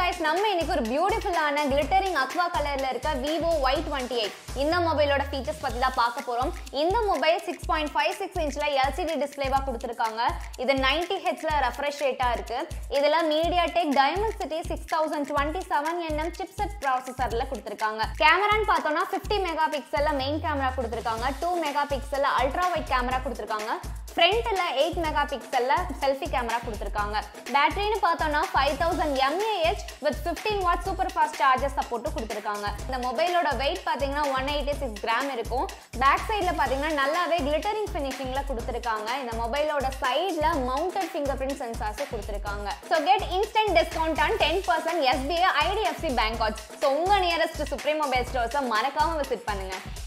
guys நம்ம இன்னைக்கு ஒரு பியூட்டிஃபுல்லான கிளிட்டரிங் அக்வா கலர்ல இருக்க விவோ ஒய் டுவெண்ட்டி எயிட் இந்த மொபைலோட ஃபீச்சர்ஸ் பத்தி தான் பார்க்க போறோம் இந்த mobile six point five six இன்ச்ல எல்சிடி டிஸ்பிளேவா கொடுத்துருக்காங்க இது நைன்டி ஹெச்ல ரெஃப்ரெஷ் ரேட்டா இருக்கு இதுல MediaTek Dimensity six thousand twenty seven N M chipset ப்ராசஸர்ல கொடுத்துருக்காங்க கேமரான்னு பார்த்தோம்னா ஃபிஃப்டி மெகா பிக்சல்ல மெயின் கேமரா கொடுத்துருக்காங்க டூ மெகா பிக்சல்ல அல்ட்ரா வைட் கேமரா கொடுத்துருக்காங்க ஃப்ரண்ட்ல எயிட் மெகா பிக்சல்ல செல்ஃபி கேமரா கொடுத்துருக்காங்க பேட்டரின்னு பார்த்தோம்னா five thousand M A H with fifteen watt super fast charger சப்போர்ட்டும் கொடுத்துருக்காங்க இந்த மொபைலோட வெயிட் பார்த்தீங்கன்னா ஒன் எயிட்டி சிக்ஸ் கிராம் இருக்கும் பேக் சைடில் பார்த்தீங்கன்னா நல்லாவே கிளிட்டரிங் ஃபினிஷிங்கில் கொடுத்துருக்காங்க இந்த மொபைலோட சைடில் மவுண்டட் ஃபிங்கர் பிரிண்ட் சென்சார்ஸும் கொடுத்துருக்காங்க so get instant discount on ten percent SBI IDFC bank cards so உங்கள் நியரஸ்ட் சுப்ரீம் மொபைல் ஸ்டோர்ஸை மறக்காம விசிட் பண்ணுங்க